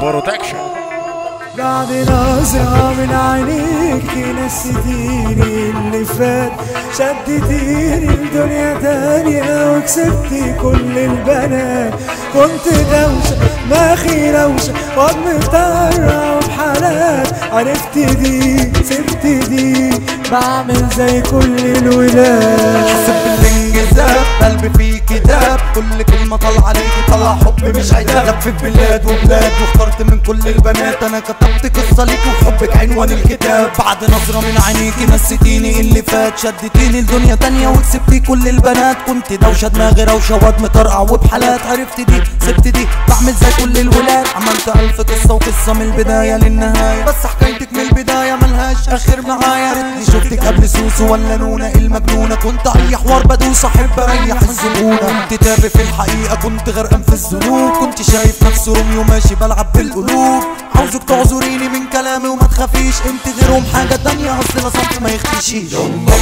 برودكشن بعد نظرة من عينيك نسيتيني اللي فات شدتيني لدنيا تانية وكسبتي كل البنات كنت دوشة دماغي روشة واد مطرة وبحالات عرفت دي سبت دي بعمل زي كل الولاد حسب بالانجذاب قلبي فيه كتاب كل كلمة طالعة عليكي طلع حب مش عتاب لفت بلاد وبلاد واخترت من كل البنات انا كتبت قصة ليكي وحبك عنوان الكتاب بعد نظرة من عينيكي نسيتيني اللي فات شدتيني لدنيا تانية وكسبتي كل البنات كنت دوشة دماغي روشة واد مطرقع وبحالات عرفت دي سبت دي بعمل زي كل الولاد عملت ألف قصة وقصة من البداية للنهاية بس حكايتك من البداية ملهاش آخر معايا ريتني شفتك قبل سوسو ولا نونة المجنونة كنت أي حوار بدوس أحب أريح الزبونة كنت تابع في الحقيقة كنت غرقان في الذنوب كنت شايف نفسي روميو ماشي بلعب بالقلوب عاوزك تعذريني من كلامي وما تخافيش انت غيرهم حاجة تانية اصل انا صمت ما يختشيش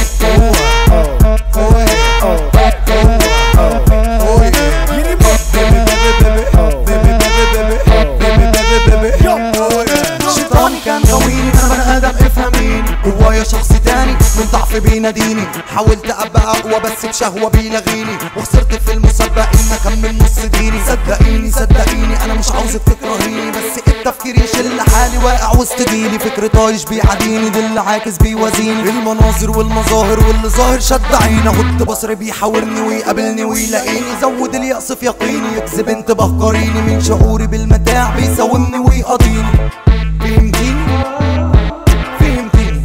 شيطاني كان غويني انا بني ادم افهميني جوايا شخص تاني من ضعف بيناديني حاولت ابقى اقوى بس بشهوه بيلغيني وخسرت في المسابقه ان اكمل نص ديني صدقيني صدقيني انا مش عاوزك تكرهيني بس التفكير يشل حالي واقع وسط جيلي فكر طايش بيعاديني ده اللي عاكس بيوازيني المناظر والمظاهر واللي ظاهر شد عيني احط بصري بيحاورني ويقابلني ويلاقيني زود اليأس في يقيني يجذب انتباه قريني من شعوري بالمتاع بيساومني ويقاضيني فهمتيني فهمتيني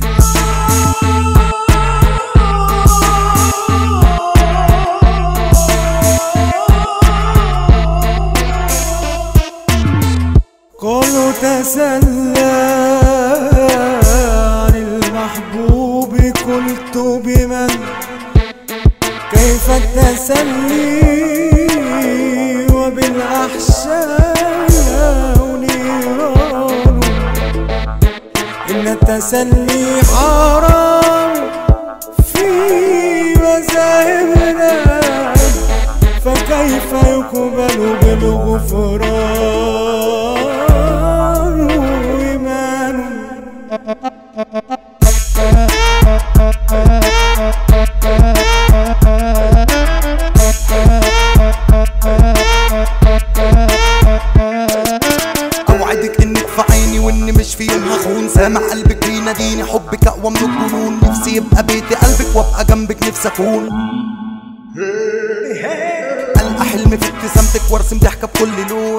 كله تسلى عن المحبوب قلت بمن كيف التسلي وبالأحشاء نيران إن التسلي حرام في مذاهبنا فكيف يقبل بالغفران إيمان اوعدك انك في عيني واني مش في يوم هخون سامع قلبك بيناديني حبك اقوى من الجنون نفسي يبقى بيتي قلبك وابقى جنبك نفسي اكون القى حلمي في ابتسامتك وارسم ضحكه بكل لون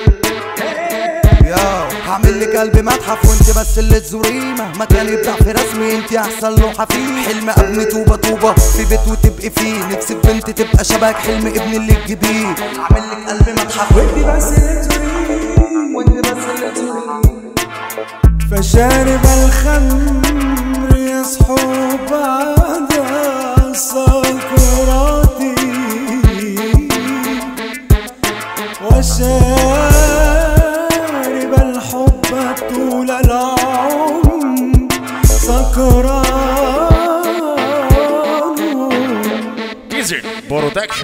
ياو هعمل لك قلبي متحف وانت بس اللي تزوريه مهما كان يبدع في رسمي انت احسن لوحه فيه حلم ابني طوبه طوبه في بيت وتبقي فيه نفسي بنت تبقى شبهك حلم ابني اللي تجيبيه هعمل لك قلبي متحف وانت بس اللي تريد وانت بس اللي تزوريه فشارب الخمر يصحو بعد سكراتي وشارب الحب طول العمر سكران ديزل برودكشن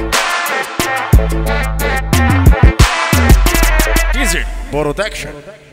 ديزل برودكشن